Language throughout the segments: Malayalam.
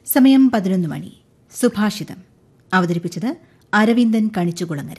സമയം പതിനൊന്ന് മണി സുഭാഷിതം അവതരിപ്പിച്ചത് അരവിന്ദൻ കണിച്ചുകുളങ്ങര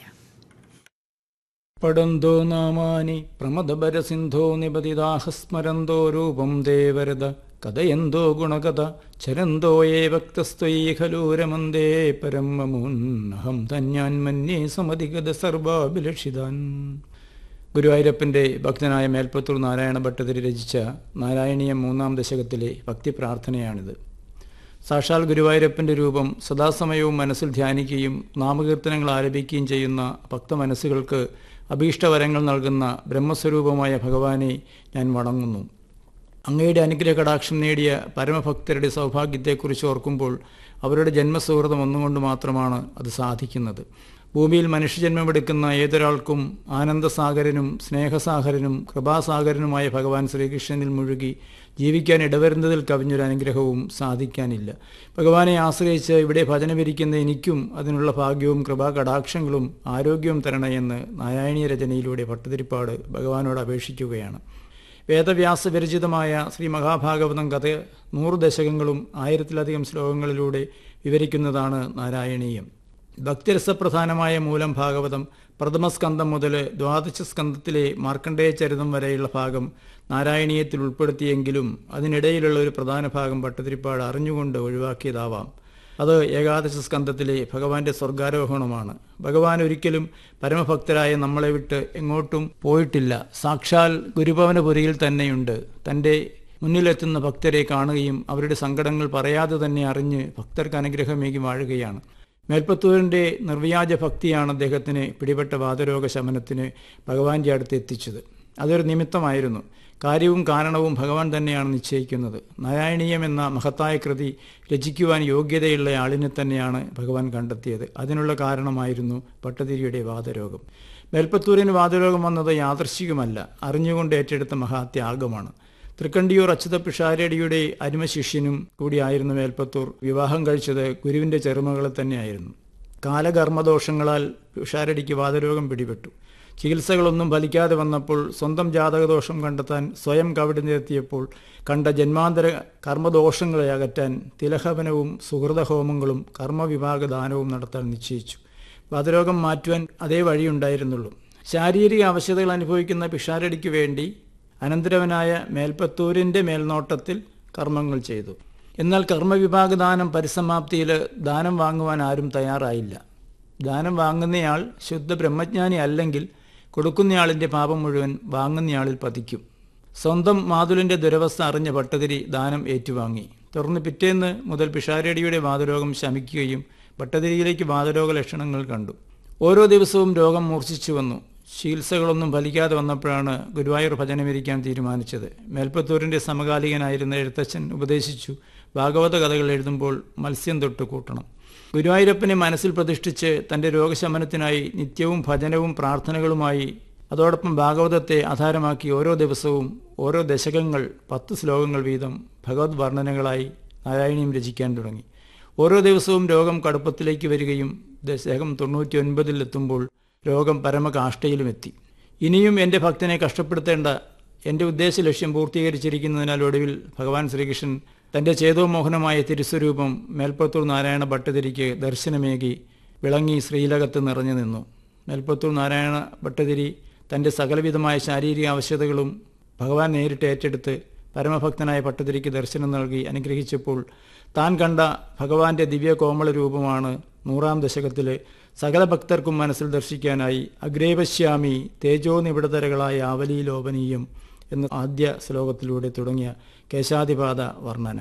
പടന്തോ നാമാനി പ്രമദപരസിന്ധോ നിപതിദാഹസ്മരന്തോ രൂപം ദേവരത കഥയന്തോ ഗുണകഥ ചരന്തോ ഏ ഭക്തസ്ത്വയീ ഖലു രമന്തേ പരം മമോന്നഹം ധന്യാൻ മന്യേ സമധിഗത സർവാഭിലഷിതാൻ ഗുരുവായൂരപ്പന്റെ ഭക്തനായ മേൽപ്പത്തൂർ നാരായണ ഭട്ടതിരി രചിച്ച നാരായണീയം മൂന്നാം ദശകത്തിലെ ഭക്തി പ്രാർത്ഥനയാണിത് സാക്ഷാൽ ഗുരുവായൂരപ്പന്റെ രൂപം സദാസമയവും മനസ്സിൽ ധ്യാനിക്കുകയും നാമകീർത്തനങ്ങൾ ആലപിക്കുകയും ചെയ്യുന്ന ഭക്തമനസ്സുകൾക്ക് അഭീഷ്ടവരങ്ങൾ നൽകുന്ന ബ്രഹ്മസ്വരൂപമായ ഭഗവാനെ ഞാൻ വണങ്ങുന്നു അങ്ങയുടെ അനുഗ്രഹ കടാക്ഷം നേടിയ പരമഭക്തരുടെ സൗഭാഗ്യത്തെക്കുറിച്ച് ഓർക്കുമ്പോൾ അവരുടെ ജന്മസുഹൃതം ഒന്നുകൊണ്ട് മാത്രമാണ് അത് സാധിക്കുന്നത് ഭൂമിയിൽ മനുഷ്യജന്മമെടുക്കുന്ന ഏതൊരാൾക്കും ആനന്ദസാഗരനും സ്നേഹസാഗരനും കൃപാസാഗരനുമായ ഭഗവാൻ ശ്രീകൃഷ്ണനിൽ മുഴുകി ജീവിക്കാൻ ഇടവരുന്നതിൽ കവിഞ്ഞൊരു അനുഗ്രഹവും സാധിക്കാനില്ല ഭഗവാനെ ആശ്രയിച്ച് ഇവിടെ ഭജനമിരിക്കുന്ന എനിക്കും അതിനുള്ള ഭാഗ്യവും കൃപാകടാക്ഷങ്ങളും ആരോഗ്യവും തരണയെന്ന് നാരായണീയ രചനയിലൂടെ ഭട്ടതിരിപ്പാട് ഭഗവാനോട് അപേക്ഷിക്കുകയാണ് വേദവ്യാസ വിരചിതമായ ശ്രീ മഹാഭാഗവതം കഥ നൂറ് ദശകങ്ങളും ആയിരത്തിലധികം ശ്ലോകങ്ങളിലൂടെ വിവരിക്കുന്നതാണ് നാരായണീയം ഭക്തിരസപ്രധാനമായ മൂലം ഭാഗവതം പ്രഥമസ്കന്ധം മുതൽ ദ്വാദശ സ്കന്ധത്തിലെ മാർക്കണ്ഡേയ ചരിതം വരെയുള്ള ഭാഗം നാരായണീയത്തിൽ ഉൾപ്പെടുത്തിയെങ്കിലും അതിനിടയിലുള്ള ഒരു പ്രധാന ഭാഗം ഭട്ടതിരിപ്പാട് അറിഞ്ഞുകൊണ്ട് ഒഴിവാക്കിയതാവാം അത് ഏകാദശ സ്കന്ധത്തിലെ ഭഗവാന്റെ സ്വർഗാരോഹണമാണ് ഭഗവാൻ ഒരിക്കലും പരമഭക്തരായ നമ്മളെ വിട്ട് എങ്ങോട്ടും പോയിട്ടില്ല സാക്ഷാൽ ഗുരുഭവനപുരിയിൽ തന്നെയുണ്ട് തൻ്റെ മുന്നിലെത്തുന്ന ഭക്തരെ കാണുകയും അവരുടെ സങ്കടങ്ങൾ പറയാതെ തന്നെ അറിഞ്ഞ് ഭക്തർക്ക് അനുഗ്രഹമേകി വാഴുകയാണ് മേൽപ്പത്തൂരിൻ്റെ നിർവ്യാജ ഭക്തിയാണ് അദ്ദേഹത്തിന് പിടിപെട്ട വാതരോഗ ശമനത്തിന് ഭഗവാന്റെ അടുത്ത് എത്തിച്ചത് അതൊരു നിമിത്തമായിരുന്നു കാര്യവും കാരണവും ഭഗവാൻ തന്നെയാണ് നിശ്ചയിക്കുന്നത് നാരായണീയം എന്ന മഹത്തായ കൃതി രചിക്കുവാൻ യോഗ്യതയുള്ള ആളിനെ തന്നെയാണ് ഭഗവാൻ കണ്ടെത്തിയത് അതിനുള്ള കാരണമായിരുന്നു പട്ടതിരിയുടെ വാതരോഗം മേൽപ്പത്തൂരിന് വാതരോഗം വന്നത് യാദൃശ്ചികമല്ല അറിഞ്ഞുകൊണ്ട് ഏറ്റെടുത്ത മഹാത്യാഗമാണ് തൃക്കണ്ടിയൂർ അച്യുത പിഷാരടിയുടെ അരുമശിഷ്യനും കൂടിയായിരുന്നു മേൽപ്പത്തൂർ വിവാഹം കഴിച്ചത് ഗുരുവിൻ്റെ ചെറുമകളെ തന്നെയായിരുന്നു കാലകർമ്മദോഷങ്ങളാൽ പിഷാരടിക്ക് വാതരോഗം പിടിപെട്ടു ചികിത്സകളൊന്നും ഫലിക്കാതെ വന്നപ്പോൾ സ്വന്തം ജാതകദോഷം കണ്ടെത്താൻ സ്വയം കവിടി നിരത്തിയപ്പോൾ കണ്ട ജന്മാന്തര കർമ്മദോഷങ്ങളെ അകറ്റാൻ തിലഹവനവും സുഹൃതഹോമങ്ങളും കർമ്മവിഭാഗ ദാനവും നടത്താൻ നിശ്ചയിച്ചു വാതരോഗം മാറ്റുവാൻ അതേ വഴിയുണ്ടായിരുന്നുള്ളൂ ശാരീരിക അവശതകൾ അനുഭവിക്കുന്ന പിഷാരടിക്ക് വേണ്ടി അനന്തരവനായ മേൽപ്പത്തൂരിൻ്റെ മേൽനോട്ടത്തിൽ കർമ്മങ്ങൾ ചെയ്തു എന്നാൽ കർമ്മവിഭാഗ ദാനം പരിസമാപ്തിയിൽ ദാനം വാങ്ങുവാൻ ആരും തയ്യാറായില്ല ദാനം വാങ്ങുന്നയാൾ ശുദ്ധ ബ്രഹ്മജ്ഞാനി അല്ലെങ്കിൽ കൊടുക്കുന്നയാളിൻ്റെ പാപം മുഴുവൻ വാങ്ങുന്നയാളിൽ പതിക്കും സ്വന്തം മാതുലിൻ്റെ ദുരവസ്ഥ അറിഞ്ഞ ഭട്ടതിരി ദാനം ഏറ്റുവാങ്ങി തുടർന്ന് പിറ്റേന്ന് മുതൽ പിഷാരടിയുടെ വാതരോഗം ശമിക്കുകയും ഭട്ടതിരിയിലേക്ക് വാതരോഗ ലക്ഷണങ്ങൾ കണ്ടു ഓരോ ദിവസവും രോഗം മൂർച്ഛിച്ചു വന്നു ചികിത്സകളൊന്നും ഫലിക്കാതെ വന്നപ്പോഴാണ് ഗുരുവായൂർ ഭജനമിരിക്കാൻ തീരുമാനിച്ചത് മേൽപ്പത്തൂരിൻ്റെ സമകാലികനായിരുന്ന എഴുത്തച്ഛൻ ഉപദേശിച്ചു ഭാഗവത കഥകൾ എഴുതുമ്പോൾ മത്സ്യം തൊട്ട് കൂട്ടണം ഗുരുവായൂരപ്പനെ മനസ്സിൽ പ്രതിഷ്ഠിച്ച് തൻ്റെ രോഗശമനത്തിനായി നിത്യവും ഭജനവും പ്രാർത്ഥനകളുമായി അതോടൊപ്പം ഭാഗവതത്തെ ആധാരമാക്കി ഓരോ ദിവസവും ഓരോ ദശകങ്ങൾ പത്ത് ശ്ലോകങ്ങൾ വീതം ഭഗവത് വർണ്ണനകളായി നാരായണീയം രചിക്കാൻ തുടങ്ങി ഓരോ ദിവസവും രോഗം കടുപ്പത്തിലേക്ക് വരികയും ദശകം തൊണ്ണൂറ്റി ഒൻപതിലെത്തുമ്പോൾ രോഗം പരമകാഷ്ടയിലുമെത്തി ഇനിയും എൻ്റെ ഭക്തനെ കഷ്ടപ്പെടുത്തേണ്ട എൻ്റെ ഉദ്ദേശ ലക്ഷ്യം പൂർത്തീകരിച്ചിരിക്കുന്നതിനാൽ ഒടുവിൽ ഭഗവാൻ ശ്രീകൃഷ്ണൻ തൻ്റെ ചേതോമോഹനമായ തിരുസ്വരൂപം മേൽപ്പത്തൂർ നാരായണ ഭട്ടതിരിക്ക് ദർശനമേകി വിളങ്ങി ശ്രീലകത്ത് നിറഞ്ഞു നിന്നു മേൽപ്പത്തൂർ നാരായണ ഭട്ടതിരി തൻ്റെ സകലവിധമായ ശാരീരിക ആവശ്യതകളും ഭഗവാൻ നേരിട്ട് ഏറ്റെടുത്ത് പരമഭക്തനായ ഭട്ടതിരിക്ക് ദർശനം നൽകി അനുഗ്രഹിച്ചപ്പോൾ താൻ കണ്ട ഭഗവാന്റെ ദിവ്യ കോമള രൂപമാണ് നൂറാം ദശകത്തിലെ സകല ഭക്തർക്കും മനസ്സിൽ ദർശിക്കാനായി അഗ്രേപശ്യാമി തേജോനിബിഡതരകളായ ആവലീലോപനീയം എന്ന ആദ്യ ശ്ലോകത്തിലൂടെ തുടങ്ങിയ കേശാധിപാത വർണ്ണന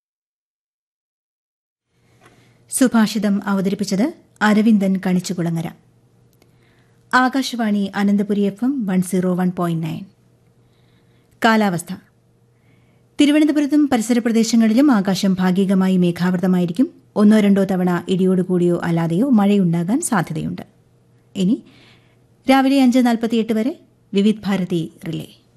സുഭാഷിതം അവതരിപ്പിച്ചത് Aravindan Kanichukulangara Akashvani Ananthapuri F M one zero one point nine കാലാവസ്ഥ തിരുവനന്തപുരത്തും പരിസര പ്രദേശങ്ങളിലും ആകാശം ഭാഗികമായി മേഘാവൃതമായിരിക്കും ഒന്നോ രണ്ടോ തവണ ഇടിയോടുകൂടിയോ അല്ലാതെയോ മഴയുണ്ടാകാൻ സാധ്യതയുണ്ട് ഇനി രാവിലെ അഞ്ച് നാൽപ്പത്തിയെട്ട് വരെ വിവിധ് ഭാരതി റിലേ